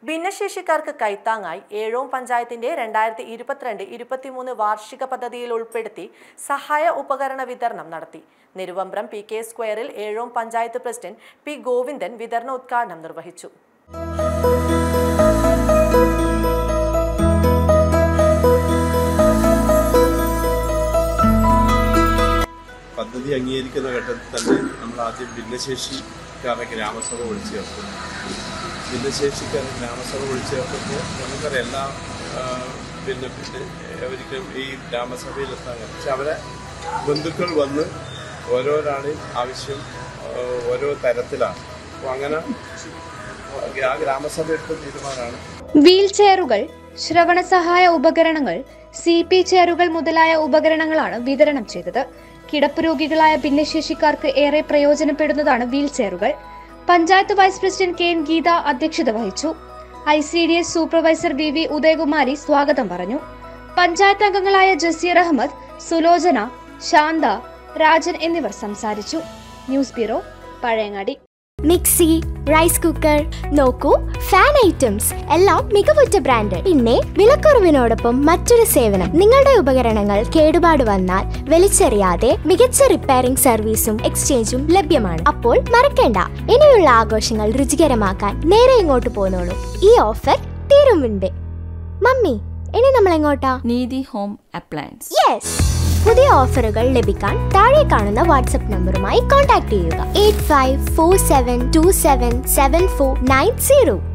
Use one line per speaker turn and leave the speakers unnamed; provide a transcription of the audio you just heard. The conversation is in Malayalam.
ഭിന്നശേഷിക്കാർക്ക് കൈത്താങ്ങായി ഏഴോം പഞ്ചായത്തിന്റെ രണ്ടായിരത്തി ഇരുപത്തിരണ്ട് ഇരുപത്തിമൂന്ന് വാർഷിക പദ്ധതിയിൽ ഉൾപ്പെടുത്തി സഹായ ഉപകരണ വിതരണം നടത്തി നെരുവമ്പ്രം പി കെ സ്ക്വയറിൽ ഏഴോം പഞ്ചായത്ത് പ്രസിഡന്റ് പി ഗോവിന്ദൻ വിതരണ ഉദ്ഘാടനം നിർവഹിച്ചു
പദ്ധതി അംഗീകരിക്കുന്ന ഘട്ടത്തിൽ തന്നെ നമ്മൾ ആദ്യം ഭിന്നശേഷിക്കാരെ ഗ്രാമസഭ വിളിച്ചു ചേർത്തു ഭിന്നശേഷിക്കാരെ ഗ്രാമസഭ വിളിച്ചു ചേർത്തപ്പോൾ നമുക്കറിയാം എല്ലാ ആ, പിന്നെ പിന്നെ ഒരിക്കലും ഈ ഗ്രാമസഭയിലെത്താൻ കഴിയും പക്ഷെ അവരെ ബന്ധുക്കൾ വന്ന് ഓരോരാളെയും ആവശ്യം ആ, ഓരോ തരത്തിലാണ് അപ്പോൾ അങ്ങനെ ആ ഗ്രാമസഭ എടുത്ത തീരുമാനമാണ്
വീൽ ചെയറുകൾ ശ്രവണ സഹായ ഉപകരണങ്ങൾ സി പി ചെയറുകൾ മുതലായ ഉപകരണങ്ങളാണ് വിതരണം ചെയ്തത് കിടപ്പ് രോഗികളായ ഭിന്നശേഷിക്കാർക്ക് ഏറെ പ്രയോജനപ്പെടുന്നതാണ് വീൽ ചെയറുകൾ panchayat vice president K N Geetha അധ്യക്ഷത വഹിച്ചു I C D S supervisor V V Udayakumari സ്വാഗതം പറഞ്ഞു പഞ്ചായത്ത് അംഗങ്ങളായ ജസീർ അഹമ്മദ് സുലോചന ശാന്ത രാജൻ എന്നിവർ സംസാരിച്ചു news bureau Pazhayangadi
mixie rice cooker നോക്കൂ ഫാൻ ഐറ്റംസ് എല്ലാം മികവുറ്റ ബ്രാൻഡ് പിന്നെ വിലക്കുറവിനോടൊപ്പം മറ്റൊരു സേവനം നിങ്ങളുടെ ഉപകരണങ്ങൾ കേടുപാട് വന്നാൽ വലിച്ചെറിയാതെ മികച്ച റിപ്പയറിംഗ് സർവീസും എക്സ്ചേഞ്ചും ലഭ്യമാണ് അപ്പോൾ മറക്കേണ്ട ഇനിയുള്ള ആഘോഷങ്ങൾ രുചികരമാക്കാൻ നേരെ ഇങ്ങോട്ട് പോന്നോളൂ ഈ ഓഫർ തീരും മുൻപേ മമ്മി ഇനി നമ്മൾ എങ്ങോട്ടാ
നീതി ഹോം അപ്ലയൻസ്
യെസ് പുതിയ ഓഫറുകൾ ലഭിക്കാൻ താഴെ കാണുന്ന വാട്സ്ആപ്പ് നമ്പറുമായി കോൺടാക്ട് ചെയ്യുക eight five four seven two seven seven four nine zero